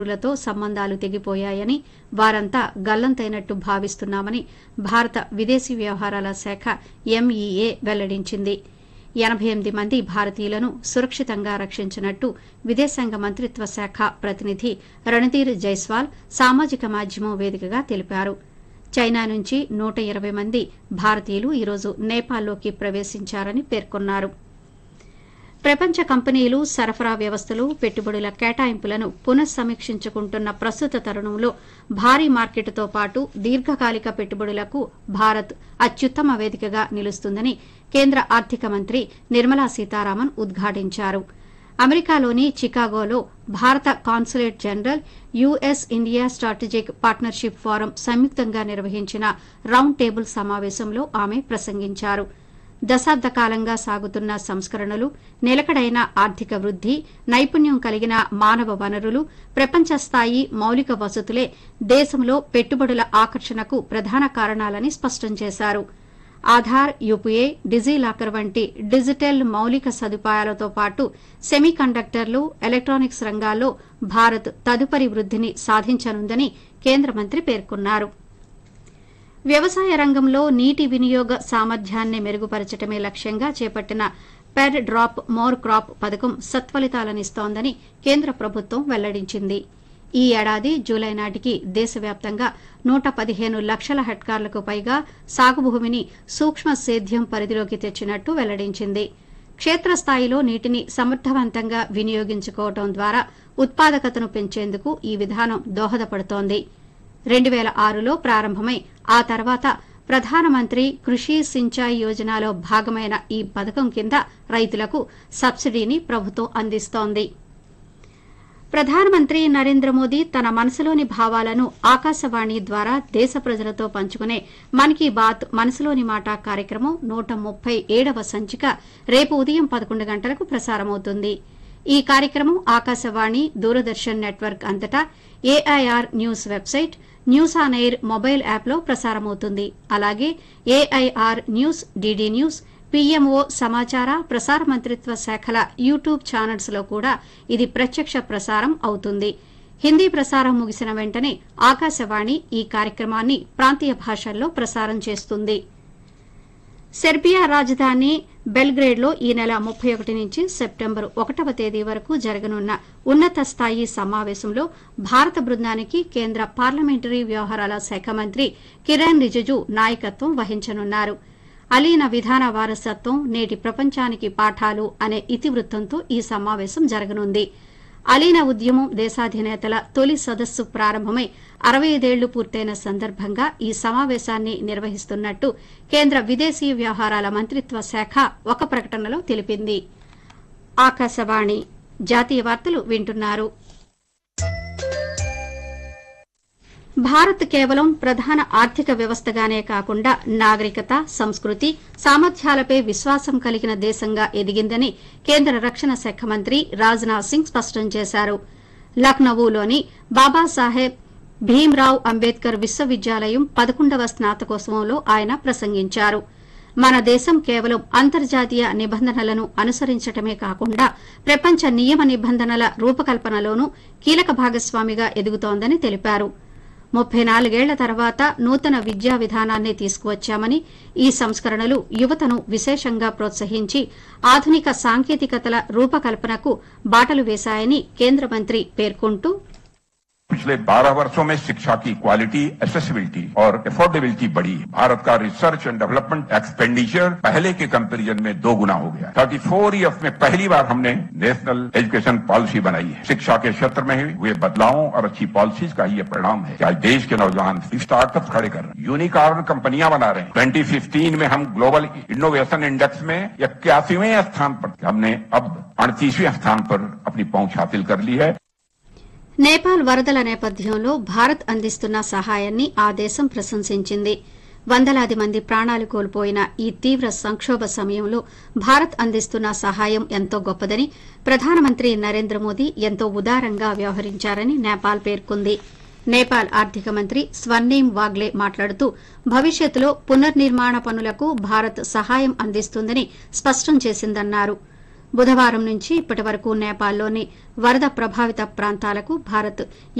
లతో సంబంధాలు తెగిపోయాయని వారంతా గల్లంతైనట్టు భావిస్తున్నామని భారత విదేశీ వ్యవహారాల శాఖ ఎంఈఏ వెల్లడించింది ఎనబై ఎనిమిది మంది భారతీయులను సురక్షితంగా రక్షించినట్టు విదేశాంగ మంత్రిత్వ శాఖ ప్రతినిధి రణధీర్ జైస్వాల్ సామాజిక మాధ్యమం వేదికగా తెలిపారు చైనా నుంచి నూట ఇరవై మంది భారతీయులు ఈరోజు నేపాల్లోకి ప్రవేశించారని పేర్కొన్నారు ప్రపంచ కంపెనీలు సరఫరా వ్యవస్థలు పెట్టుబడుల కేటాయింపులను పునఃసమీక్షించుకుంటున్న ప్రస్తుత తరుణంలో భారీ మార్కెట్తో పాటు దీర్ఘకాలిక పెట్టుబడులకు భారత్ అత్యుత్తమ వేదికగా నిలుస్తుందని కేంద్ర ఆర్థిక మంత్రి నిర్మలా సీతారామన్ ఉద్ఘాటించారు అమెరికాలోని చికాగోలో భారత consulate general US India strategic partnership forum సంయుక్తంగా నిర్వహించిన రౌండ్ టేబుల్ సమావేశంలో ఆమె ప్రసంగించారు దశాబ్ద కాలంగా సాగుతున్న సంస్కరణలు నిలకడైన ఆర్థిక వృద్ది నైపుణ్యం కలిగిన మానవ వనరులు ప్రపంచ స్థాయి మౌలిక వసతులే దేశంలో పెట్టుబడుల ఆకర్షణకు ప్రధాన కారణాలని స్పష్టం చేశారు ఆధార్ యూపీఏ డిజిలాకర్ వంటి డిజిటల్ మౌలిక సదుపాయాలతో పాటు సెమీ కండక్టర్లు ఎలక్టానిక్స్ రంగాల్లో భారత్ తదుపరి వృద్దిని సాధించనుందని కేంద్ర మంత్రి పేర్కొన్నారు వ్యవసాయ రంగంలో నీటి వినియోగ సామర్థ్యాన్ని మెరుగుపరచడమే లక్ష్యంగా చేపట్టిన పెర్ డ్రాప్ మోర్ క్రాప్ పథకం సత్ఫలితాలనిస్తోందని కేంద్ర ప్రభుత్వం వెల్లడించింది ఈ ఏడాది జూలై నాటికి దేశవ్యాప్తంగా నూట పదిహేను లక్షల హెక్టార్లకు పైగా సాగు భూమిని సూక్ష్మ సేద్యం పరిధిలోకి తెచ్చినట్టు వెల్లడించింది క్షేత్రస్థాయిలో నీటిని సమర్థవంతంగా వినియోగించుకోవడం ద్వారా ఉత్పాదకతను పెంచేందుకు ఈ విధానం దోహదపడుతోంది రెండు పేల ఆరులో ప్రారంభమై ఆ తర్వాత ప్రధానమంత్రి కృషి సించాయి యోజనలో భాగమైన ఈ పథకం కింద రైతులకు సబ్సిడీని ప్రభుత్వం అందిస్తోంది ప్రధానమంత్రి నరేంద్ర మోదీ తన మనసులోని భావాలను ఆకాశవాణి ద్వారా దేశ ప్రజలతో పంచుకునే మన్ కీ బాత్ మనసులోని మాట కార్యక్రమం నూట ముప్పై ఏడవ సంచిక రేపు ఉదయం పదకొండు గంటలకు ప్రసారమవుతుంది ఈ కార్యక్రమం ఆకాశవాణి దూరదర్శన్ నెట్వర్క్ అంతటా AIR news website news on air mobile యాప్లో ప్రసారమవుతుంది అలాగే AIR news DD news PMO సమాచార ప్రసార మంత్రిత్వ శాఖల యూట్యూబ్ ఛానల్స్ లో కూడా ఇది ప్రత్యక్ష ప్రసారం అవుతుంది హిందీ ప్రసారం ముగిసిన వెంటనే ఆకాశవాణి ఈ కార్యక్రమాన్ని ప్రాంతీయ భాషల్లో ప్రసారం చేస్తుంది సెర్బియా రాజధాని బెల్గ్రేడ్లో ఈ నెల ముప్పై ఒకటి నుంచి సెప్టెంబర్ ఒకటవ తేదీ వరకు జరగనున్న ఉన్నత స్థాయి సమావేశంలో భారత బృందానికి కేంద్ర పార్లమెంటరీ వ్యవహారాల శాఖ మంత్రి కిరణ్ రిజిజు నాయకత్వం వహించనున్నారు అలీన విధాన వారసత్వం నేటి ప్రపంచానికి పాఠాలు అనే ఇతివృత్తంతో ఈ సమావేశం జరగనుంది అలీన ఉద్యమం దేశాధినేతల తొలి సదస్సు ప్రారంభమై అరవై ఐదేళ్లు పూర్తయిన సందర్భంగా ఈ సమావేశాన్ని నిర్వహిస్తున్నట్టు కేంద్ర విదేశీ వ్యవహారాల మంత్రిత్వ శాఖ ఒక ప్రకటనలో తెలిపింది ఆకాశవాణి జాతీయ వార్తలు వింటున్నారు భారత్ కేవలం ప్రధాన ఆర్థిక వ్యవస్థగానే కాకుండా నాగరికత సంస్కృతి సామర్థ్యాలపై విశ్వాసం కలిగిన దేశంగా ఎదిగిందని కేంద్ర రక్షణ శాఖ మంత్రి రాజ్నాథ్ సింగ్ స్పష్టం చేశారు లక్నవూలోని బాబాసాహెబ్ భీమ్రావ్ అంబేద్కర్ విశ్వవిద్యాలయం పదకొండవ స్నాతకోత్సవంలో ఆయన ప్రసంగించారు మన దేశం కేవలం అంతర్జాతీయ నిబంధనలను అనుసరించటమే కాకుండా ప్రపంచ నియమ నిబంధనల రూపకల్పనలోనూ కీలక భాగస్వామిగా ఎదుగుతోందని తెలిపారు ముప్పై నాలుగేళ్ల తర్వాత నూతన విద్యా విధానాన్ని తీసుకువచ్చామని ఈ సంస్కరణలు యువతను విశేషంగా ప్రోత్సహించి ఆధునిక సాంకేతికతల రూపకల్పనకు బాటలు వేశాయని కేంద్ర మంత్రి పేర్కొంటూ पिछले 12 वर्षों में शिक्षा की क्वालिटी एसेसिबिलिटी और अफोर्डेबिलिटी बढ़ी है भारत का रिसर्च एंड डेवलपमेंट एक्सपेंडिचर पहले के कंपैरिजन में दो गुना हो गया थर्टी फोर ईयर्स में पहली बार हमने नेशनल एजुकेशन पॉलिसी बनाई है शिक्षा के क्षेत्र में हुए बदलावों और अच्छी पॉलिसीज का ये परिणाम है कि आज देश के नौजवान स्टार्टअप खड़े कर रहे हैं यूनिकॉर्न कंपनियां बना रहे हैं ट्वेंटी फिफ्टीन में हम ग्लोबल इनोवेशन इंडेक्स में इक्यासीवें स्थान पर हमने अब अड़तीसवें स्थान पर अपनी पहुंच हासिल कर ली है నేపాల్ వరదల నేపథ్యంలో భారత్ అందిస్తున్న సహాయాన్ని ఆ దేశం ప్రశంసించింది వందలాది మంది ప్రాణాలు కోల్పోయిన ఈ తీవ్ర సంక్షోభ సమయంలో భారత్ అందిస్తున్న సహాయం ఎంతో గొప్పదని ప్రధానమంత్రి నరేంద్ర మోదీ ఎంతో ఉదారంగా వ్యవహరించారని నేపాల్ పేర్కొంది నేపాల్ ఆర్థిక మంత్రి స్వర్ణీం వాగ్లే మాట్లాడుతూ భవిష్యత్తులో పునర్నిర్మాణ పనులకు భారత్ సహాయం అందిస్తుందని స్పష్టం చేసిందన్నారు బుధవారం నుంచి ఇప్పటి వరకు నేపాల్లోని వరద ప్రభావిత ప్రాంతాలకు భారత్